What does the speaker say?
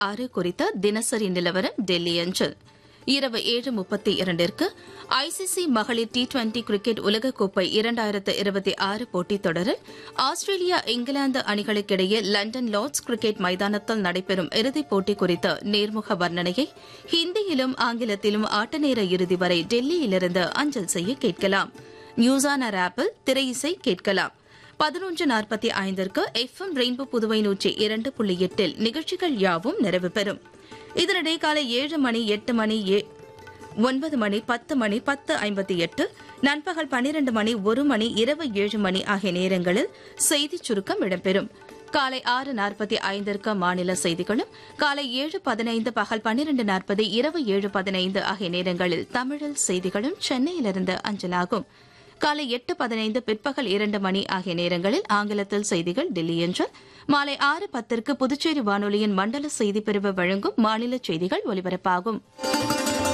ஆறு குறித்த தினசரி நிலவரம் டெல்லி அஞ்சல் இரவு ஏழு முப்பத்தி இரண்டிற்கு ஐசிசி மகளிர் டி டுவெண்டி கிரிக்கெட் உலகக்கோப்பை இரண்டாயிரத்து இருபத்தி ஆறு போட்டித் தொடரில் ஆஸ்திரேலியா இங்கிலாந்து அணிகளுக்கிடையே லண்டன் லார்ட்ஸ் கிரிக்கெட் மைதானத்தில் நடைபெறும் இறுதிப் போட்டி குறித்த நேர்முக வர்ணனையை ஹிந்தியிலும் ஆங்கிலத்திலும் ஆட்ட நேர இறுதி வரை டெல்லியிலிருந்து அஞ்சல் செய்ய கேட்கலாம் நியூஸ் ஆன் ஆர் ஆப்பில் திரையிசை கேட்கலாம் பதினொன்று நாற்பத்தி ஐந்திற்கு எஃப் எம் ரெயின்போ புதுவை நூற்றி இரண்டு புள்ளி எட்டில் நிகழ்ச்சிகள் யாவும் நிறைவு பெறும் இதனிடையே காலை ஏழு மணி எட்டு மணி ஏ- ஒன்பது மணி பத்து மணி பத்து ஐம்பத்தி எட்டு நண்பகல் பன்னிரண்டு மணி ஒரு மணி இரவு ஏழு மணி ஆகிய நேரங்களில் செய்திச் சுருக்கம் இடம்பெறும் காலை ஆறு நாற்பத்தி ஐந்திற்கு மாநில செய்திகளும் காலை ஏழு பதினைந்து பகல் பன்னிரண்டு நாற்பது இரவு ஏழு பதினைந்து ஆகிய நேரங்களில் தமிழில் செய்திகளும் சென்னையிலிருந்து அஞ்சலாகும் காலை எட்டு பதினைந்து பிற்பகல் இரண்டு மணி ஆகிய நேரங்களில் ஆங்கிலத்தில் செய்திகள் டெல்லி என்று மாலை ஆறு பத்திற்கு புதுச்சேரி வானொலியின் மண்டல செய்திப் பிரிவு வழங்கும் மாநில செய்திகள் ஒலிபரப்பாகும்